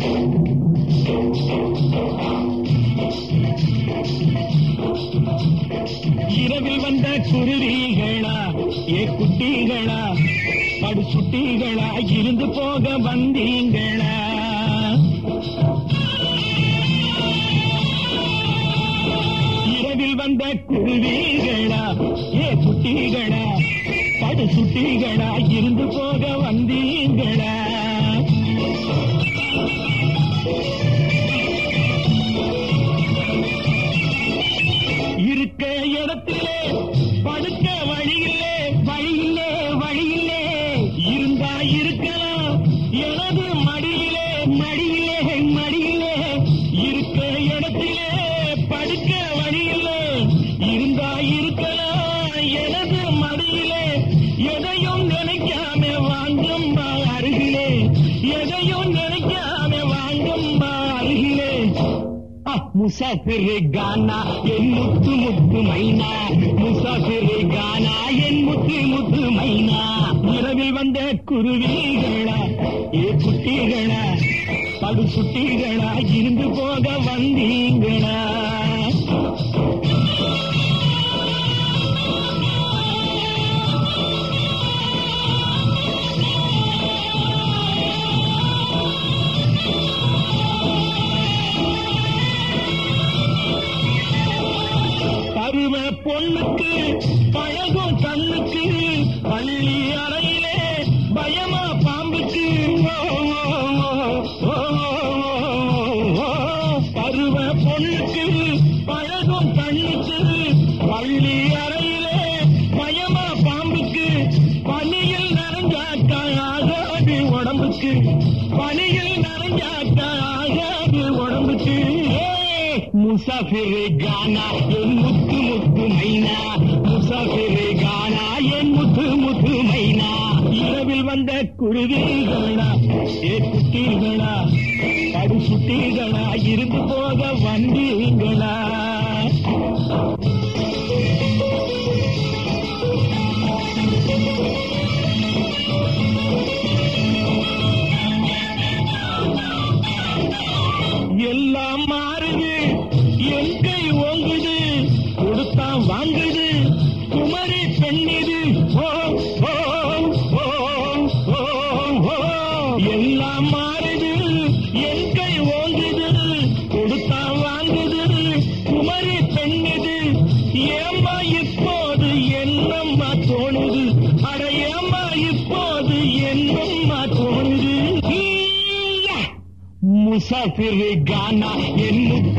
இரவில் வந்த குருவிகளா ஏ குட்டிகளா படு சுட்டிகளா இருந்து போக வந்தீங்களா இரவில் வந்த குருவிகளா ஏ குட்டிகளா படு சுட்டிகளா இருந்து போக வந்தீங்களா இருக்க இடத்திலே படுக்க வழியிலே வழியிலே வழியிலே இருந்தா இருக்கலாம் எனது மடியிலே மடியிலே மடியிலே இருக்க இடத்திலே படுக்க வழியிலே இருந்தா இருக்கலாம் எனது மடியிலே எதையும் நினைக்காம வாங்கம்பா அருகிலே எதையும் நினைக்காம வாங்கம்பா அருகிலே முசாஃபிர் கானா என் முத்து முத்து மைனா முசாஃபிர் கானா என் முத்து முத்து மைனா இரவில் வந்த குருவிகளா ஏ குட்டிகளா படு சுட்டிகளா இருந்து போக வந்தீங்களா பருவ பொண்ணுக்கு பழகும் கண்ணுக்கு பள்ளி அறையிலே பயமா பாம்புக்கு ஓ, ஓ, ஓ, ஓ, ஓ. பருவ பொண்ணுக்கு பழகும் கண்ணுக்கு பள்ளி அறையிலே பயமா பாம்புக்கு பனியில் நனைஞ்சாக்கா ஆகாது உடம்புக்கு பனியில் நனைஞ்சாக்கா ஆகாது உடம்புக்கு ஏய், முசாஃபிர் கானா என் முத்து முத்து மைனா முசாஃபிர் கானா என் முத்து முத்து மைனா இரவில் வந்த குருவிகளா ஏ குட்டிகளா படு சுட்டிகளா இருந்து போக வந்தீங்களா எல்லாம் மாறுது என் கை ஓங்குது கொடுத்தா வாங்குது குமரி பெண்ணிது ஓ ஓ ஓ ஓ ஓ எல்லாம் மாறுது என் கை ஓங்குது கொடுத்தா வாங்குது குமரி பெண்ணிது ஏம்மா இப்போது என்னம்மா தோணுது அட ஏம்மா இப்போது என்னம்மா தோணுது ஈயா! முசாஃபிர் கானா என் முத்து